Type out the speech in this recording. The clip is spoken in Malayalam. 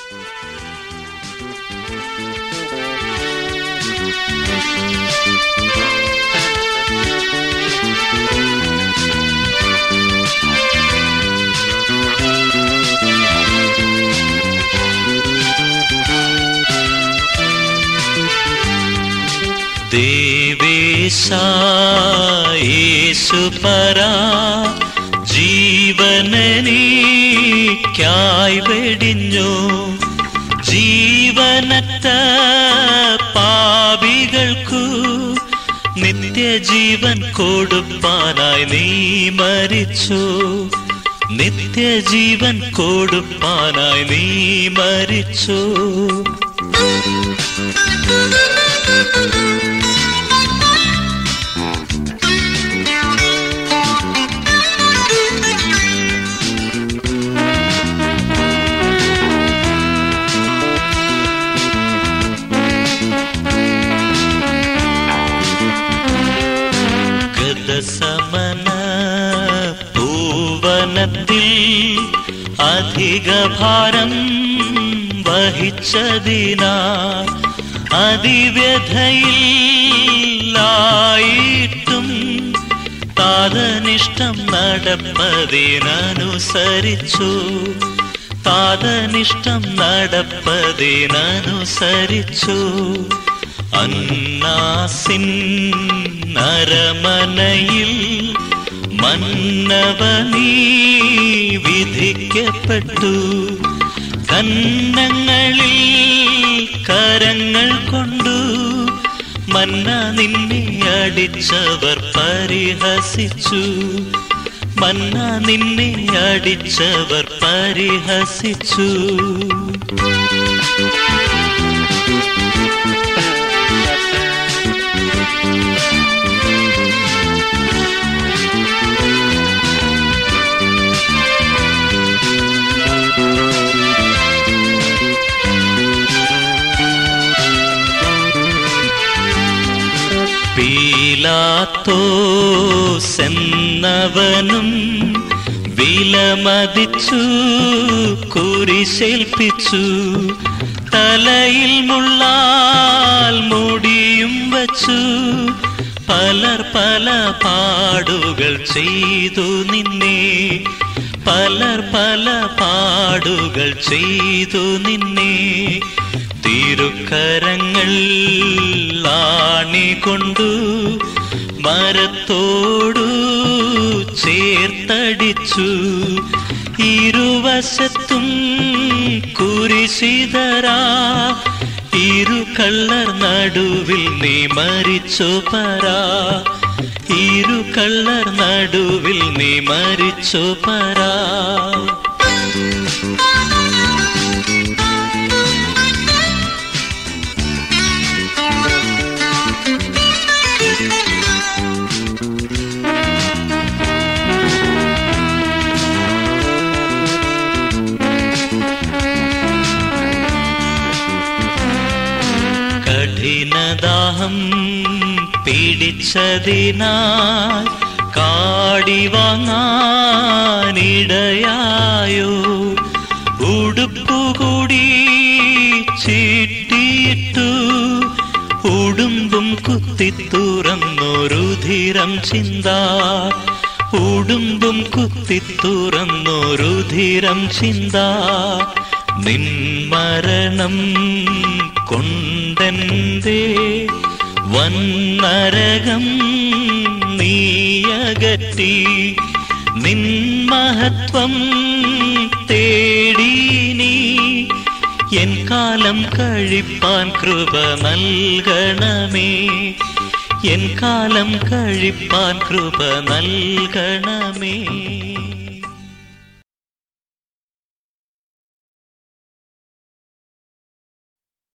യേശുപര ജീവനീക്കായി വെടിഞ്ഞു ജീവനറ്റ പാപികൾക്കു നിത്യജീവൻ കൊടുപ്പാനായി നീ മരിച്ചു നിത്യജീവൻ കൊടുപ്പാനായി നീ മരിച്ചു ഗതസമന പൂവനത്തിൽ അധിക ഭാരം വഹിച്ചതിനാ അതിവ്യഥയിലായിട്ടും താതനിഷ്ടം നടപ്പതിനനുസരിച്ചു താതനിഷ്ടം നടപ്പതിനനുസരിച്ചു അന്നാസിൻ നരമനയിൽ മന്നവനീ വിധിക്കപ്പെട്ടു കന്നങ്ങളിൽ കരങ്ങൾ കൊണ്ടു മന്ന നിന്നെ അടിച്ചവർ പരിഹസിച്ചു മന്ന നിന്നെ അടിച്ചവർ പരിഹസിച്ചു പീലാത്തോസെന്നവനും വിലമതിച്ചു കുരിശേൽപ്പിച്ചു തലയിൽ മുള്ളാൽ മുടിയും വച്ചു പലർ പല പാടുകൾ ചെയ്തു നിന്നെ പലർ പല പാടുകൾ ചെയ്തു നിന്നെ തിരുക്കരങ്ങൾ ആണികൊണ്ടു മരത്തോടു ചേർത്തടിച്ചു ഇരുവശത്തും കുരിശിതരാ ഇരു കള്ളർ നടുവിൽ നീ മരിച്ചു പരാ ഇരു കള്ളർ നടുവിൽ നീ മരിച്ചു പരാ കഠിനദാഹം പിടിച്ചതിനാൽ കാടി വാങ്ങാനിടയായോ ഉടുപ്പുകൂടി ചീട്ടിയിട്ടു ഉടുമ്പും കുത്തി തുറന്നൊരുധിരം ചിന്ത ഉടുമ്പും കുത്തി തുറന്നൊരുധിരം ചിന്ത നിൻ മരണം കൊണ്ടെന്തേ വന്നരകം നീയകറ്റി നിൻ മഹത്വം തേടി നീ എൻ കാലം കഴിപ്പാൻ കൃപ നൽകണമേ എൻ കാലം കഴിപ്പാൻ കൃപ നൽകണമേ